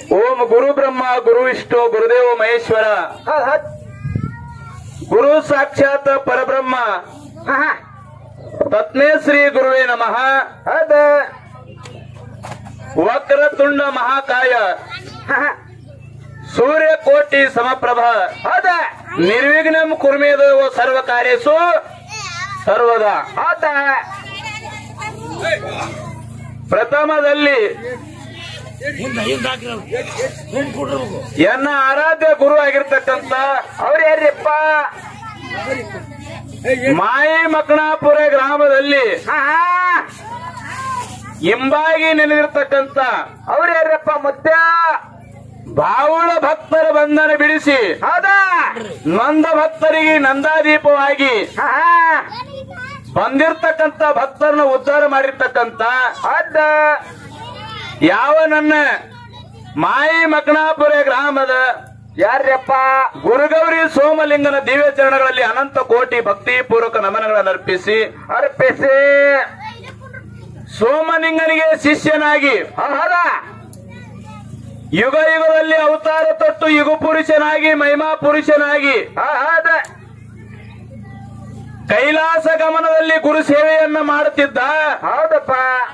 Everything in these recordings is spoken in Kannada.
ಓಂ ಗುರು ಬ್ರಹ್ಮ ಗುರು ವಿಷ್ಣು ಗುರುದೇವ ಮಹೇಶ್ವರ ಹೌದ್ ಹೌದ್ ಗುರು ಸಾಕ್ಷಾತ್ ಪರಬ್ರಹ್ಮ ಹಾ ಹಾ ತತ್ನೇ ಶ್ರೀ ಗುರುವೇ ನಮಃ ಹೌದ್ ವಕ್ರತುಂಡ ಮಹಾಕಾಯ ಹಾ ಹಾ ಸೂರ್ಯಕೋಟಿ ಸಮಪ್ರಭ ಹೌದ ನಿರ್ವಿಘ್ನಂ ಕುರ್ಮೇದೇವ ಸರ್ವ ಕಾರ್ಯಸು ಸರ್ವದಾ ಹೌದ ಪ್ರಥಮದಲ್ಲಿ ಎನ್ನ ಆರಾಧ್ಯ ಗುರು ಆಗಿರ್ತಕ್ಕಂಥ ಅವ್ರ ಯಾರ್ರಿಪ್ಪ ಮಾಯಿ ಮಕಣಾಪುರ ಗ್ರಾಮದಲ್ಲಿ ಹಾ ಹಾ ಹಿಂಬಾಗಿ ನೆನೆದಿರ್ತಕ್ಕಂಥ ಅವ್ರ ಯಾರ್ರಪ್ಪ ಮುತ್ಯ ಬಾವುಳ ಭಕ್ತರ ಬಂಧನ ಬಿಡಿಸಿ ಹೌದಾ ನೊಂದ ಭಕ್ತರಿಗೆ ನಂದಾದೀಪವಾಗಿ ಹಾ ಹಾ ಬಂದಿರ್ತಕ್ಕಂಥ ಭಕ್ತರನ್ನ ಉದ್ಧಾರ ಮಾಡಿರ್ತಕ್ಕಂಥ ಹೌದ ಯಾವ ನನ್ನ ಮಾಯಿ ಮಕಣಾಪುರ ಗ್ರಾಮದ ಯಾರ್ರಪ್ಪ ಗುರುಗೌರಿ ಸೋಮಲಿಂಗನ ದಿವ್ಯ ಚರಣಗಳಲ್ಲಿ ಅನಂತ ಕೋಟಿ ಭಕ್ತಿ ಪೂರ್ವಕ ನಮನಗಳನ್ನು ಅರ್ಪಿಸಿ ಅರ್ಪಿಸಿ ಸೋಮಲಿಂಗನಿಗೆ ಶಿಷ್ಯನಾಗಿ ಹೌದಾ ಯುಗ ಯುಗದಲ್ಲಿ ಅವತಾರ ತೊಟ್ಟು ಯುಗ ಪುರುಷನಾಗಿ ಮಹಿಮಾ ಪುರುಷನಾಗಿ ಹೌದ ಕೈಲಾಸ ಗಮನದಲ್ಲಿ ಗುರು ಸೇವೆಯನ್ನ ಮಾಡುತ್ತಿದ್ದ ಹೌದಪ್ಪ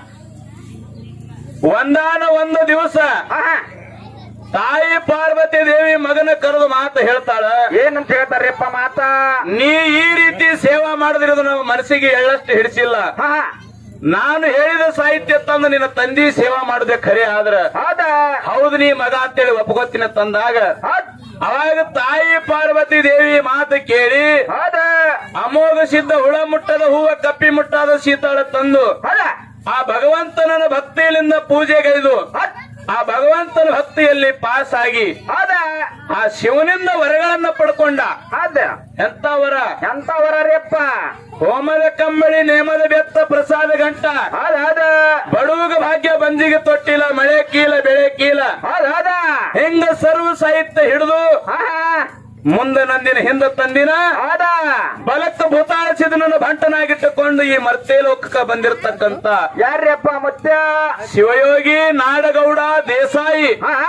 ಒಂದಾನ ಒಂದು ದಿವಸ ಹಾ ಹಾ ತಾಯಿ ಪಾರ್ವತಿ ದೇವಿ ಮಗನ ಕರೆದು ಮಾತು ಹೇಳ್ತಾಳ ಏನಂತ ಹೇಳ್ತಾರ್ರಿಪ್ಪ ಮಾತ ನೀ ಈ ರೀತಿ ಸೇವಾ ಮಾಡದಿರೋದು ನಮ್ಮ ಮನಸ್ಸಿಗೆ ಎಳ್ಳಷ್ಟು ಹಿಡಿಸಿಲ್ಲ ಹಾ ಹಾ ನಾನು ಹೇಳಿದ ಸಾಹಿತ್ಯ ತಂದು ನಿನ್ನ ತಂದಿ ಸೇವಾ ಮಾಡದೆ ಖರೆ ಆದ್ರ ಹೌದಾ ಹೌದು ನೀ ಮಗ ಅಂತೇಳಿ ಒಪ್ಕೋತಿನ ತಂದಾಗ ಹೌದ್ ಅವಾಗ ತಾಯಿ ಪಾರ್ವತಿ ದೇವಿ ಮಾತು ಕೇಳಿ ಹೌದ ಅಮೋಘ ಸಿದ್ಧ ಹುಳ ಮುಟ್ಟದ ಹೂವ ಕಪ್ಪಿ ಮುಟ್ಟಾದ ಶೀತಾಳ ತಂದು ಹೌದ ಆ ಭಗವಂತನ ಭಕ್ತಿಯಿಂದ ಪೂಜೆಗೈದು ಹೌದ್ ಆ ಭಗವಂತನ ಭಕ್ತಿಯಲ್ಲಿ ಪಾಸ್ ಆಗಿ ಹೌದ ಆ ಶಿವನಿಂದ ವರಗಳನ್ನ ಪಡ್ಕೊಂಡ ಹೌದ ಎಂತ ವರ ಎಂತವರಪ್ಪ ಹೋಮದ ಕಂಬಳಿ ನೇಮದ ಬೆತ್ತ ಪ್ರಸಾದ ಗಂಟ ಹೌದ್ ಹೌದ ಬಡುವಗ ಭಾಗ್ಯ ಬಂಜಿಗೆ ತೊಟ್ಟಿಲ್ಲ ಮಳೆ ಕೀಲ ಬೆಳೆ ಕೀಲ ಹೌದ್ ಹೌದ ಹೆಂಗ ಸರ್ವ ಸಾಹಿತ್ಯ ಹಿಡಿದು ಹಾ ಹಾ ಮುಂದೆ ನಂದಿನ ಹಿಂದೆ ತಂದಿನ ಹೌದ ಬಲಕ್ಕ ಭೂತಾಳಿಸಿದನನ್ನು ಭಂಟನಾಗಿಟ್ಟುಕೊಂಡು ಈ ಮರ್ತೆ ಲೋಕಕ್ಕೆ ಬಂದಿರತಕ್ಕಂತ ಯಾರ್ರಪ್ಪ ಮುತ್ಯ ಶಿವಯೋಗಿ ನಾಡಗೌಡ ದೇಸಾಯಿ ಹಾ ಹಾ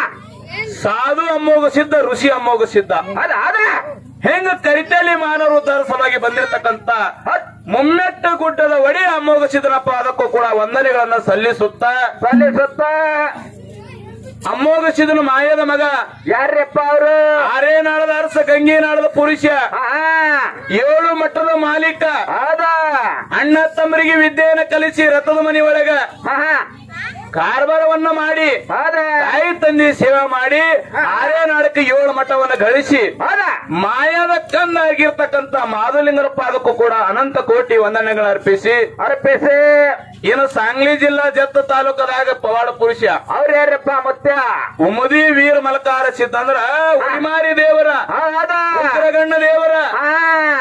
ಸಾಧು ಅಮ್ಮೋಗ ಸಿದ್ಧ ಋಷಿ ಅಮ್ಮೋಗ ಸಿದ್ಧ ಹೌದ ಹೌದ ಹೆಂಗ ಕರಿತೇಲಿ ಮಾನವ ಉದ್ಧಾರ ಸಲುವಾಗಿ ಬಂದಿರತಕ್ಕಂತ ಮುಮ್ಮೆಟ್ಟ ಗುಡ್ಡದ ಒಡಿ ಅಮ್ಮೋಗ ಸಿದ್ದನಪ್ಪ ಅದಕ್ಕೂ ಕೂಡ ವಂದನೆಗಳನ್ನ ಸಲ್ಲಿಸುತ್ತ ಸಲ್ಲಿಸುತ್ತ ಅಮ್ಮೋಗ ಸಿದ್ದನ ಮಾಯದ ಮಗ ಯಾರ್ರಪ್ಪ ಅವರು ಆರೇ ನಾಳದ ಅರಸ ಗಂಗಿ ನಾಳದ ಪುರುಷ ಹಾ ಹಾ ಏಳು ಮಟ್ಟದ ಮಾಲೀಕ ಹೌದ ಅಣ್ಣ ತಮ್ಮರಿಗೆ ವಿದ್ಯೆಯನ್ನ ಕಲಿಸಿ ರಥದ ಮನೆ ಒಳಗ ಹಾ ಹಾ ಕಾರ್ಬಾರವನ್ನ ಮಾಡಿ ಹೌದ ತಾಯಿ ತಂದೆ ಸೇವೆ ಮಾಡಿ ಆರೇ ನಾಡಕ್ಕೆ ಏಳು ಮಠವನ್ನ ಗಳಿಸಿ ಹೌದ ಮಾಯದ ಕಣ್ಣಾಗಿರ್ತಕ್ಕಂತ ಮಾಧುಲಿಂಗರಪ್ಪ ಅದಕ್ಕೂ ಕೂಡ ಅನಂತ ಕೋಟಿ ವಂದನೆಗಳು ಅರ್ಪಿಸಿ ಅರ್ಪಿಸಿ ಇನ್ನು ಸಾಂಗ್ಲಿ ಜಿಲ್ಲಾ ಜತ್ತ ತಾಲೂಕದಾಗ ಪವಾಡ ಪುರುಷ ಅವ್ರ ಯಾರಪ್ಪ ಮುತ್ಯ ಉಮದಿ ವೀರ ಮಲಕಾರ ಸಿದ್ಧ ಅಂದ್ರ ಉಳಿಮಾರಿ ದೇವರ ಹೌದ ಉಗ್ರಗಣ್ಣ ದೇವರ ಹಾ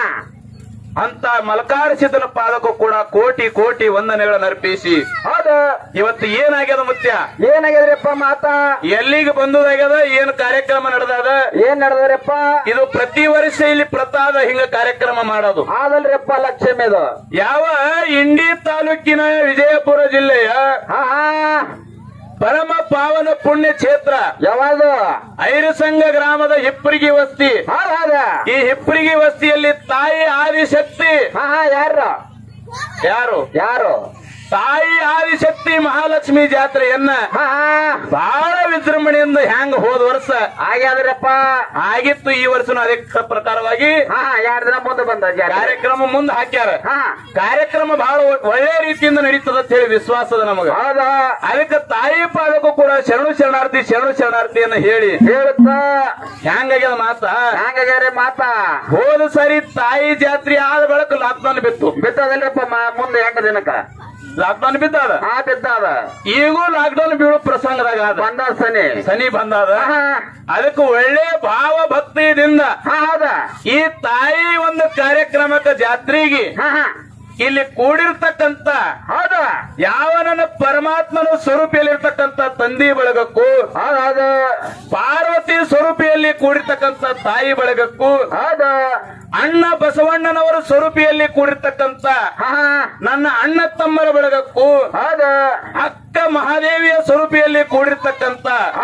ಅಂತ ಮಲಕಾರ ಸಿದ್ದನ ಪಾದಕ್ಕೂ ಕೂಡ ಕೋಟಿ ಕೋಟಿ ವಂದನೆಗಳನ್ನು ಅರ್ಪಿಸಿ ಹೌದು ಇವತ್ತು ಏನಾಗ್ಯದ ಮುತ್ಯ ಏನಾಗ್ಯದ್ರಪ್ಪ ಮಾತಾ ಎಲ್ಲಿಗೆ ಬಂದುದಾಗ್ಯದ ಏನ್ ಕಾರ್ಯಕ್ರಮ ನಡೆದದ ಏನ್ ನಡೆದ್ರಪ್ಪ ಇದು ಪ್ರತಿ ವರ್ಷ ಇಲ್ಲಿ ಪ್ರತಾದ ಹಿಂಗ ಕಾರ್ಯಕ್ರಮ ಮಾಡೋದು ಆದಲ್ರಪ್ಪ ಲಕ್ಷ್ಮಿದು ಯಾವ ಇಂಡಿ ತಾಲೂಕಿನ ವಿಜಯಪುರ ಜಿಲ್ಲೆಯ ಹಾ ಹಾ ಪರಮ ಪಾವನ ಪುಣ್ಯ ಕ್ಷೇತ್ರ ಯಾವಾಗ ಐರಸಂಗ ಗ್ರಾಮದ ಹಿಪ್ಪರಿಗಿ ವಸ್ತಿ ಹೌದ್ ಹೌದ ಈ ಹಿಪ್ಪರಿಗಿ ವಸ್ತಿಯಲ್ಲಿ ತಾಯಿ ಆದಿಶಕ್ತಿ ಹಾ ಹಾ ಯಾರು ಯಾರು ಯಾರು ತಾಯಿ ಆದಿಶಕ್ತಿ ಮಹಾಲಕ್ಷ್ಮಿ ಜಾತ್ರೆಯನ್ನ ಹಾ ಹಾ ಬಹಳ ವಿಜೃಂಭಣೆಯಿಂದ ಹ್ಯಾಂಗ ಹೋದ ವರ್ಷ ಆಗ್ಯಾದ್ರಪ್ಪ ಆಗಿತ್ತು ಈ ವರ್ಷನೂ ಅದೇ ಪ್ರಕಾರವಾಗಿ ಹಾ ಹಾ ಎರಡ್ ದಿನ ಮುಂದೆ ಬಂದ ಜಾತ್ರೆ. ಕಾರ್ಯಕ್ರಮ ಮುಂದೆ ಹಾಕ್ಯಾರ ಹಾ ಕಾರ್ಯಕ್ರಮ ಬಹಳ ಒಳ್ಳೆ ರೀತಿಯಿಂದ ನಡೀತದ ಅಂತ ಹೇಳಿ ವಿಶ್ವಾಸದ ನಮಗ ಹೌದ ಅದಕ್ಕೆ ತಾಯಿ ಪಾದಕ್ಕೂ ಕೂಡ ಶರಣು ಶರಣಾರ್ಥಿ ಶರಣು ಶರಣಾರ್ಥಿಯನ್ನ ಹೇಳಿ ಹೇಳುತ್ತ ಹ್ಯಾಂಗಾಗ್ಯದ ಮಾತ ಹ್ಯಾಂಗಾಗ್ಯಾರ ಮಾತಾ ಹೋದ ಸರಿ ತಾಯಿ ಜಾತ್ರೆ ಆದ ಬಳಿಕ ಲಾಕ್ಡೌನ್ ಬಿತ್ತು ಬಿತ್ತದಲ್ರಪ್ಪ ಮಾ- ಮುಂದೆ ಎಂಟು ದಿನಕ್ಕ ಲಾಕ್ಡೌನ್ ಬಿದ್ದಾದ ಹಾ ಬಿದ್ದಾದ ಈಗೂ ಲಾಕ್ಡೌನ್ ಬೀಳೋ ಪ್ರಸಂಗದಾಗ ಆದ ಬಂದ ಸನಿ ಸನಿ ಬಂದಾದ ಹಾ ಅದಕ್ಕೆ ಒಳ್ಳೆ ಭಾವ ಭಕ್ತಿಯಿಂದ ಹಾ ಹೌದ ಈ ತಾಯಿ ಒಂದು ಕಾರ್ಯಕ್ರಮಕ್ಕೆ ಜಾತ್ರೆಗೆ ಹಾ ಹಾ ಇಲ್ಲಿ ಕೂಡಿರ್ತಕ್ಕಂತ ಹೌದ ಯಾವ ನನ್ನ ಪರಮಾತ್ಮನ ಸ್ವರೂಪಿಯಲ್ಲಿರ್ತಕ್ಕಂಥ ತಂದೆ ಬಳಗಕ್ಕೂ ಹೌದ ಹೌದು ಪಾರ್ವತಿ ಸ್ವರೂಪಿಯಲ್ಲಿ ಕೂಡಿರ್ತಕ್ಕಂಥ ತಾಯಿ ಬಳಗಕ್ಕೂ ಹೌದ ಅಣ್ಣ ಬಸವಣ್ಣನವರ ಸ್ವರೂಪಿಯಲ್ಲಿ ಕೂಡಿರ್ತಕ್ಕಂಥ ಹಾ ಹಾ ನನ್ನ ಅಣ್ಣ ತಮ್ಮರ ಬಳಗಕ್ಕೂ ಹೌದ ಅಕ್ಕ ಮಹಾದೇವಿಯ ಸ್ವರೂಪಿಯಲ್ಲಿ ಕೂಡಿರ್ತಕ್ಕಂಥ ಹೌದ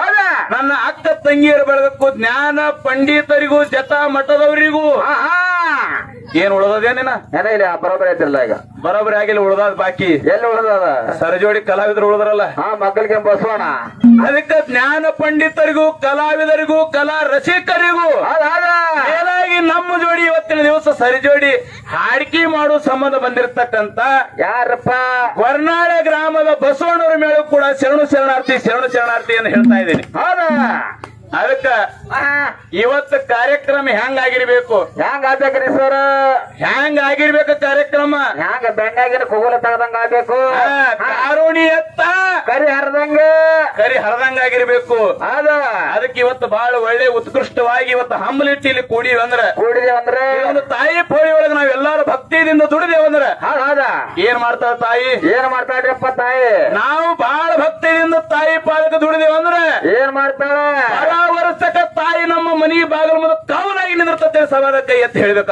ನನ್ನ ಅಕ್ಕ ತಂಗಿಯರ ಬೆಳಗಕ್ಕೂ ಜ್ಞಾನ ಪಂಡಿತರಿಗೂ ಜತ ಮಠದವರಿಗೂ ಹಾ ಹಾ ಏನ್ ಉಳ್ದದೇನೇನ ಏನೋ ಇಲ್ಲ ಬರೋಬರಿ ಐತಿಲ್ಲ ಈಗ ಬರೋಬ್ಬರಿ ಆಗಿಲ್ಲ ಉಳ್ದಾದ ಬಾಕಿ ಎಲ್ಲಿ ಉಳ್ದದ ಸರಜೋಡಿ ಕಲಾವಿದರು ಉಳಿದ್ರಲ್ಲ ಹಾ ಮಕ್ಕಳಿಗೆ ಬಸವಣ ಅದಕ್ಕೆ ಜ್ಞಾನ ಪಂಡಿತರಿಗೂ ಕಲಾವಿದರಿಗೂ ಕಲಾ ರಸಿಕರಿಗೂ ಹೌದ ಹೌದ ಮೇಲಾಗಿ ನಮ್ಮ ಜೋಡಿ ಇವತ್ತಿನ ದಿವಸ ಸರಿಜೋಡಿ ಹಾಡಿಕೆ ಮಾಡೋ ಸಂಬಂಧ ಬಂದಿರತಕ್ಕಂತ ಯಾರಪ್ಪ ವರ್ನಾಳ ಗ್ರಾಮದ ಬಸವಣ್ಣವರ ಮೇಲೂ ಕೂಡ ಶರಣು ಶರಣಾರ್ಥಿ ಶರಣು ಶರಣಾರ್ಥಿಯನ್ನು ಹೇಳ್ತಾ ಇದ್ದೀನಿ ಹೌದ ಅದಕ್ಕ ಹಾ ಇವತ್ತು ಕಾರ್ಯಕ್ರಮ ಹೆಂಗ್ ಆಗಿರ್ಬೇಕು ಹೆಂಗ ಆಗ್ಬೇಕ್ರಿ ಸರ್ ಹೆಂಗ್ ಆಗಿರ್ಬೇಕು ಕಾರ್ಯಕ್ರಮ ಹೆಂಗ ಬೆಣ್ಣಾಗಿನ ಕುಗುಲ ತೆಗದಂಗ ಆಗ್ಬೇಕು ಆ, ಕಾರುಣಿ ಎತ್ತ ಕರಿ ಹರಿದಂಗ ಕರಿ ಹರದಂಗ ಆಗಿರ್ಬೇಕು ಹೌದ ಅದಕ್ಕೆ ಇವತ್ತು ಬಹಳ ಒಳ್ಳೆ ಉತ್ಕೃಷ್ಟವಾಗಿ ಇವತ್ತು ಹಂಬಲಿಟ್ಟಿ ಇಲ್ಲಿ ಕೂಡಿವಿ ಅಂದ್ರ ಕೂಡಿದೆ ಅಂದ್ರೆ ಒಂದು ತಾಯಿ ಪೋಳಿ ಒಳಗೆ ನಾವೆಲ್ಲಾರು ಭಕ್ತಿಯಿಂದ ದುಡಿದೇವ ಅಂದ್ರ ಹೌದ ಹೌದ ಏನ್ ಮಾಡ್ತಾಳ ತಾಯಿ ಏನ್ ಮಾಡ್ತಾಳ್ರಿಪ್ಪ ತಾಯಿ ನಾವು ಬಹಳ ಭಕ್ತಿಯಿಂದ ತಾಯಿ ಪಾದಕ ದುಡಿದೇವ ಅಂದ್ರ ಏನ್ ಮಾಡ್ತಾಳ ಪರಾವರ್ಸಕ ತಾಯಿ ನಮ್ಮ ಮನೆಗೆ ಬಾಗಿಲು ಮುಂದೆ ಕಾವಲಾಗಿ ನಿಂದಿರ್ತದೆ ಸವಾದ ಕೈ ಎತ್ತಿ ಹೇಳ್ಬೇಕ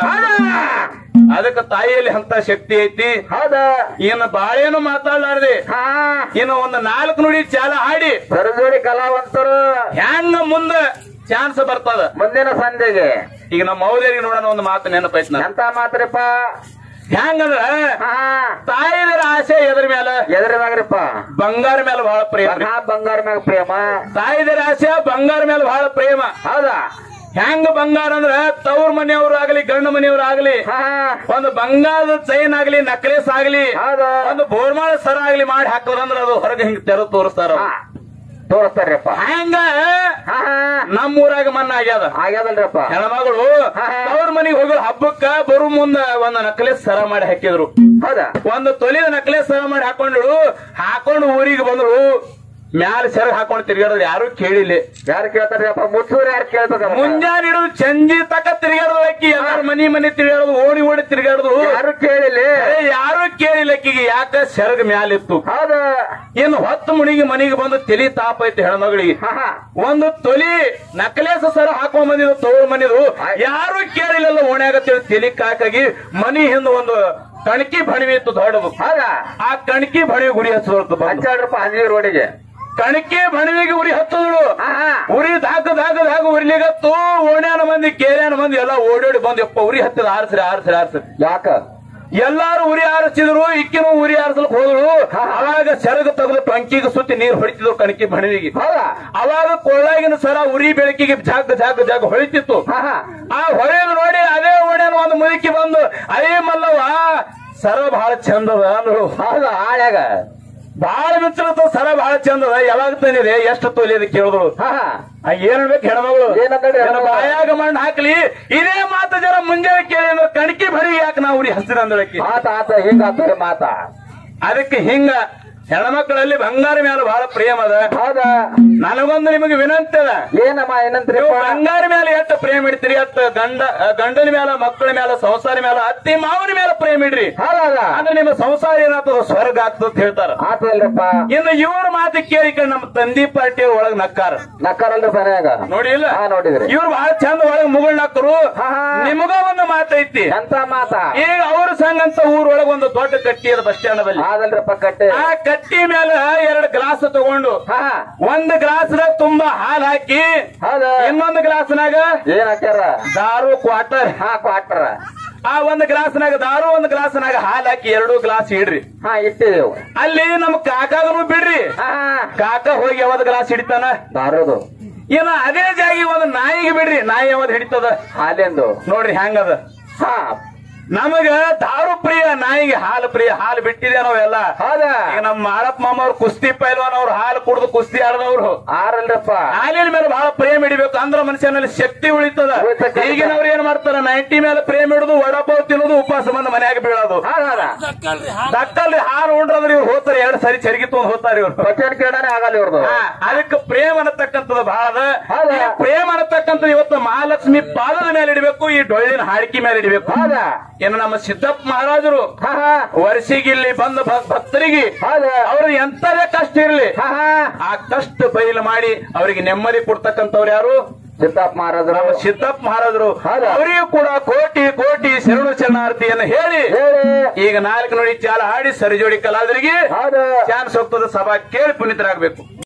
ಅದಕ್ಕೆ ತಾಯಿಯಲ್ಲಿ ಅಂತ ಶಕ್ತಿ ಐತಿ ಹೌದ ಇನ್ನು ಬಾಳೇನು ಮಾತಾಡ್ಲಾರ್ದೆ ಹಾ ಇನ್ನು ಒಂದು ನಾಲ್ಕು ನುಡಿ ಚಾಲ ಹಾಡಿ ಸರಜೋಡಿ ಕಲಾವಂತರು ಹೆಂಗ ಮುಂದ ಚಾನ್ಸ್ ಬರ್ತದ ಮುಂದಿನ ಸಂಜೆಗೆ ಈಗ ನಮ್ಮ ಮೌಲ್ಯರಿಗೆ ನೋಡೋಣ ಒಂದು ಮಾತು ನೆನಪೈತ್ ನಾನು ಎಂತ ಮಾತ್ರಪ್ಪ ಹೆಂಗಂದ್ರ ಹಾ ತಾಯಿದರ ಆಸೆ ಎದ್ರ ಮ್ಯಾಲ ಎದ್ರದಾಗ್ರಿಪ್ಪ ಬಂಗಾರ ಮೇಲೆ ಬಹಳ ಪ್ರೇಮ ರೀ. ಮಹಾ ಬಂಗಾರ ಮ್ಯಾಗ ಪ್ರೇಮ ತಾಯಿದರ ಆಸೆ ಬಂಗಾರ ಮೇಲೆ ಬಹಳ ಪ್ರೇಮ ಹೌದಾ ಹೆಂಗ ಬಂಗಾರ ಅಂದ್ರ ತವ್ರ ಮನೆಯವರು ಆಗಲಿ ಗಂಡು ಮನೆಯವರು ಆಗಲಿ ಹಾ ಒಂದು ಬಂಗಾರದ ಚೈನ್ ಆಗ್ಲಿ ನಕ್ಲೇಸ್ ಆಗ್ಲಿ ಹೌದು ಒಂದು ಬೋರ್ಮಾಳ ಸರ ಆಗ್ಲಿ ಮಾಡಿ ಹಾಕೋದಂದ್ರ ಅದು ಹೊರಗೆ ಹಿಂಗ್ ತೆರೆದು ತೋರಿಸ್ತಾರ ಅವ್ರು. ಹಾ ತೋರಿಸ್ತಾರ್ರಿಪ್ಪ ಹೆಂಗ ಹಾ ಹಾ ನಮ್ಮ ಊರಾಗ ಮನ್ನ ಆಗ್ಯದ ಆಗ್ಯದಲ್ರಿಪ್ಪ ಹೆಣ್ಮಗಳು ಹಾ, ಹಾ. ತವ್ರ ಮನೆಗೆ ಹೋಗೋ ಹಬ್ಬಕ್ಕ ಬರು ಮುಂದ ಒಂದು ನಕ್ಲೇಸ್ ಸರ ಮಾಡಿ ಹಾಕಿದ್ರು ಹೌದಾ ಒಂದು ತೊಲಿದ ನಕ್ಲೇಸ್ ಸರ ಮಾಡಿ ಹಾಕೊಂಡ್ರು ಹಾಕೊಂಡು ಊರಿಗೆ ಬಂದ್ರು ಮ್ಯಾಲ ಸೆರಗ್ ಹಾಕೊಂಡು ತಿರ್ಗಾಡೋದು ಯಾರು ಕೇಳಿಲ್ಲ ಯಾರು ಕೇಳ್ತಾರ್ರಿಪ್ಪ ಮುಚ್ಚೂರ್ ಯಾರು ಕೇಳ್ಬೇಕ ಮುಂಜಾನೆ ಹಿಡಿದು ಚಂಜಿ ತಕ ತಿರ್ಗಾಡೋದು ಅಕ್ಕಿ ಎಲ್ಲಾರ ಮನಿ ಮನಿ ತಿರ್ಗಾಡೋದು ಓಡಿ ಓಡಿ ತಿರ್ಗಾಡೋದು ಯಾರು ಕೇಳಿಲ್ಲ ಅರೆ ಯಾರು ಕೇಳಿಲ್ಲ ಅಕ್ಕಿಗೆ ಯಾಕ ಸೆರಗ್ ಮ್ಯಾಲಿತ್ತು ಹೌದು ಇನ್ನು ಹೊತ್ತು ಮುಣಿಗೆ ಮನಿಗೆ ಬಂದು ತಲಿ ತಾಪ ಐತಿ ಹೆಣ್ಮಗಳಿಗೆ ಹಾ ಹಾ ಒಂದು ತೊಲಿ ನಕಲೇಸ ಸರ ಹಾಕೊಂಡ್ ಬಂದಿದ್ದು ತೋಳ್ ಮನಿದು ಯಾರು ಕೇಳಿಲ್ಲ ಓಣ್ಯಾಗ ತಿಳಿ ತಲಿ ಕಾಕಾಗಿ ಮನಿ ಹಿಂದ ಒಂದು ಕಣಕಿ ಬಣಿವೆ ಇತ್ತು ದೊಡ್ಡದು ಹೌದಾ ಆ ಕಣಕಿ ಬಣಿವೆ ಗುರಿ ಹಚ್ಚೋದು ಹಚ್ಚಾಡ್ರಪ್ಪ ಹಂದಿ ರೋಡಿಗೆ ಕಣಕಿ ಬಣಿವೆಗೆ ಉರಿ ಹತ್ತದಳು ಹಾ ಹಾ ಉರಿ ದಾಕ ದಾಕ ದಾಕ ಉರಿಲಿಗತ್ತು ಓಣ್ಯಾನ ಮಂದಿ ಕೇರ್ಯಾನ ಮಂದಿ ಎಲ್ಲ ಓಡೋಡಿ ಬಂದು ಯಪ್ಪ ಉರಿ ಹತ್ತದ ಆರ್ಸ್ರಿ ಆರ್ಸ್ರಿ ಆರ್ಸ್ರಿ ಯಾಕ ಎಲ್ಲಾರು ಉರಿ ಆರಿಸಿದ್ರು ಇಕ್ಕಿನೂ ಉರಿ ಆರಿಸಲಕ್ ಹೋದ್ರು ಅವಾಗ ಸೆರಗ ತೆಗೆದು ಟೊಂಕಿಗೆ ಸುತ್ತಿ ನೀರು ಹೊಡಿತಿದ್ರು ಕಣಕಿ ಬಣಿವಿಗೆ ಹೌದಾ ಅವಾಗ ಕೊಳ್ಳಾಗಿನ ಸರ ಉರಿ ಬೆಳಕಿಗೆ ಜಾಗ ಜಾಗ ಜಾಗ ಹೊಳಿತಿತ್ತು ಹಾ ಹಾ ಆ ಹೊಳೆದು ನೋಡಿ ಅದೇ ಓಣ್ಯಾನ ಒಂದು ಮುದುಕಿ ಬಂದು ಅದೇ ಮಲ್ಲವ್ವ ಸರ ಬಹಳ ಚಂದದ ಅಂದ್ರು ಹೌದಾ ಆಳ್ಯಾಗ ಬಹಳ ಮಿತ್ರತ ಸರ ಬಹಳ ಚಂದದ ಯಾವಾಗ ತಂದಿದೆ ಎಷ್ಟು ತೊಲಿದ ಕೇಳಿದ್ರು ಹಾ ಹಾ ಆ, ಏನ್ ಹೇಳ್ಬೇಕು ಹೆಣ್ಮಗಳು ಏನಂತೇಳಿ ನನ್ನ ಬಾಯಾಗ ಮಣ್ಣು ಹಾಕ್ಲಿ ಇದೇ ಮಾತು ಜನ ಮುಂಜಾನೆ ಕೇಳಿ ಅಂದ್ರೆ ಕಣಕಿ ಬರಿ ಯಾಕೆ ನಾವು ಉರಿ ಹಸಿರ ಅಂದಳಕಿ ಮಾತ ಆತ ಹಿಂಗಾತ ಮಾತ ಅದಕ್ಕೆ ಹಿಂಗ ಹೆಣ್ಮಕ್ಳಲ್ಲಿ ಬಂಗಾರ ಮೇಲೆ ಬಹಳ ಪ್ರೇಮ ಅದ ಹೌದಾ ನನಗೊಂದು ನಿಮಗೆ ವಿನಂತಿ ಅದ ಏನಮ್ಮ ನೀವು ಏನಂತ್ರಿಪ್ಪ ಬಂಗಾರ ಮೇಲೆ ಎಷ್ಟು ಪ್ರೇಮ ಇಡ್ತೀರಿ ಅತ್ತ ಗಂಡ ಆ, ಗಂಡನ ಮೇಲೆ ಮಕ್ಕಳ ಮೇಲೆ ಸಂಸಾರ ಮೇಲೆ ಅತ್ತಿ ಮಾವನ ಮೇಲೆ ಪ್ರೇಮ ಇಡ್ರಿ ಹೌದಾ ಅಂದ್ರೆ ನಿಮ್ಮ ಸಂಸಾರ ಏನಾಗ್ತದ ಸ್ವರ್ಗ ಆಗ್ತದ ಅಂತ ಹೇಳ್ತಾರ ಆತಲ್ರಿಪ್ಪ ಇನ್ನು ಇವ್ರ ಮಾತು ಕೇಳಿಕೊಂಡು ನಮ್ಮ ತಂದಿ ಪಾರ್ಟಿ ಒಳಗ್ ನಕ್ಕಾರ ನಕ್ಕರಲ್ರಿ ಮನ್ಯಾಗ ನೋಡಿ ಇಲ್ಲ ಹಾ ನೋಡಿದ್ರಿ ಇವ್ರು ಬಹಳ ಚಂದ ಒಳಗ್ ಮುಗುಳ್ ನಕ್ಕರು ಹಾ, ಹಾ. ನಿಮಗ ಒಂದು ಮಾತೈತಿ ಎಂತ ಮಾತ ಈಗ ಅವ್ರ ಸಂಘ ಅಂತ ಊರೊಳಗ ಒಂದು ದೊಡ್ಡ ಕಟ್ಟಿ ಅದ ಬಸ್ ಸ್ಟ್ಯಾಂಡ್ ಬಲ್ಲಿ ಆದಲ್ರಿಪ್ಪ ಕಟ್ಟೆ ಆ ಕಟ್ಟಿ ಮೇಲೆ ಎರಡು ಗ್ಲಾಸ್ ತಗೊಂಡು ಹಾ ಹಾ ಒಂದ್ ಗ್ಲಾಸ್ನಾಗ ತುಂಬಾ ಹಾಲ್ ಹಾಕಿ ಹೌದಾ ಇನ್ನೊಂದು ಗ್ಲಾಸ್ನಾಗ ಏನ್ ಹಾಕ್ಯಾರ ದಾರು ಕ್ವಾರ್ಟರ್ ಹಾ ಕ್ವಾಟ್ರ ಆ ಒಂದ್ ಗ್ಲಾಸ್ನಾಗ ದಾರು ಒಂದ್ ಗ್ಲಾಸ್ನಾಗ ಹಾಲ್ ಹಾಕಿ ಎರಡು ಗ್ಲಾಸ್ ಇಡ್ರಿ ಹಾ ಇಟ್ಟಿದೆವು ಅಲ್ಲಿ ನಮ್ ಕಾಕಾಗನು ಬಿಡ್ರಿ ಹಾ ಹಾ ಕಾಕ ಹೋಗಿ ಯಾವದ್ ಗ್ಲಾಸ್ ಹಿಡಿತಾನ ದಾರೋದು ಇನ್ನ ಅದೇ ಜಾಗಿ ಒಂದು ನಾಯಿಗೆ ಬಿಡ್ರಿ ನಾಯಿ ಯಾವದ್ ಹಿಡಿತದ ಹಾಲೆಂದು ನೋಡ್ರಿ ಹೆಂಗದ ಹಾ ನಮಗ ದಾರು ಪ್ರಿಯ ನಾಯಿಗೆ ಹಾಲು ಪ್ರಿಯ ಹಾಲು ಬಿಟ್ಟಿದೆ ನಾವೆಲ್ಲ ಹೌದಾ ಈಗ ನಮ್ಮ ಮಾಳಪ್ಪ ಮಾಮ ಅವ್ರು ಕುಸ್ತಿ ಪೈಲ್ವಾನ್ ಅವ್ರು ಹಾಲು ಕುಡ್ದು ಕುಸ್ತಿ ಆಡದವ್ರು ಆರಲ್ರಪ್ಪ ಹಾಲಿನ ಮೇಲೆ ಬಹಳ ಪ್ರೇಮ ಇಡಬೇಕು ಅಂದ್ರ ಮನುಷ್ಯನಲ್ಲಿ ಶಕ್ತಿ ಉಳಿತದ ಉಳಿತಕ್ಕಂಥ- ಈಗಿನವ್ರು ಏನ್ ಮಾಡ್ತಾರ ನೈಂಟಿ ಮೇಲೆ ಪ್ರೇಮ ಇಡುದು ವಡಪಾವ್ ತಿನ್ನೋದು ಉಪವಾಸ ಬಂದು ಮನ್ಯಾಗ ಬೀಳೋದು ಹೌದಾ ದಕ್ಕಲ್ಲಿ ಹಾಲು ಉಂಡ್ರಂದ್ರೆ ಇವ್ರು ಹೋಗ್ತಾರೆ ಎರಡು ಸರಿ ಚರಿಗಿ ತಗೊಂಡ್ ಹೋಗ್ತಾರೆ ಇವ್ರು ಕ್ವಶನ್ ಕೇಳನೆ ಆಗಲ್ಲ ಇವ್ರದು ಹಾ, ಅದಕ್ಕೆ ಪ್ರೇಮ ಅನ್ನತಕ್ಕಂಥದ್ದು ಬಹಳ ಅದ. ಹೌದಾ? ಈ ಪ್ರೇಮ ಅನ್ನತಕ್ಕಂಥದ್ದು ಇವತ್ತು ಮಹಾಲಕ್ಷ್ಮಿ ಪಾದದ ಮೇಲೆ ಇಡಬೇಕು ಈ ಡೊಳ್ಳಿನ ಹಾಡಿಕೆ ಮೇಲೆ ಇಡಬೇಕು ಹೌದಾ ಇನ್ನು ನಮ್ಮ ಸಿದ್ದಪ್ಪ ಮಹಾರಾಜರು ಹಾ ಹಾ ವರ್ಷಿಗೆ ಇಲ್ಲಿ ಬಂದ ಭಕ್- ಭಕ್ತರಿಗೆ ಹೌದಾ ಅವ್ರ ಎಂತದೇ ಕಷ್ಟ ಇರಲಿ ಹಾ ಹಾ ಆ ಕಷ್ಟ ಬಯಲು ಮಾಡಿ ಅವರಿಗೆ ನೆಮ್ಮದಿ ಕೊಡ್ತಕ್ಕಂಥವ್ರು ಯಾರು ಸಿದ್ದಪ್ಪ ಮಹಾರಾಜರು ನಮ್ಮ ಸಿದ್ದಪ್ಪ ಮಹಾರಾಜರು ಹೌದಾ? ಅವರಿಗೂ ಕೂಡ ಕೋಟಿ ಕೋಟಿ ಶರಣು ಶರಣಾರ್ಥಿಯನ್ನು ಹೇಳಿ ಹೇಳಿ ಈಗ ನಾಲ್ಕು ನುಡಿ ಚಾಲ ಹಾಡಿ ಸರಿಜೋಡಿ ಕಲಾವಿದರಿಗೆ ಹೌದು ಚಾನ್ಸ್ ಹೋಗ್ತದೆ ಸಭಾ ಕೇಳಿ ಪುನೀತರಾಗಬೇಕು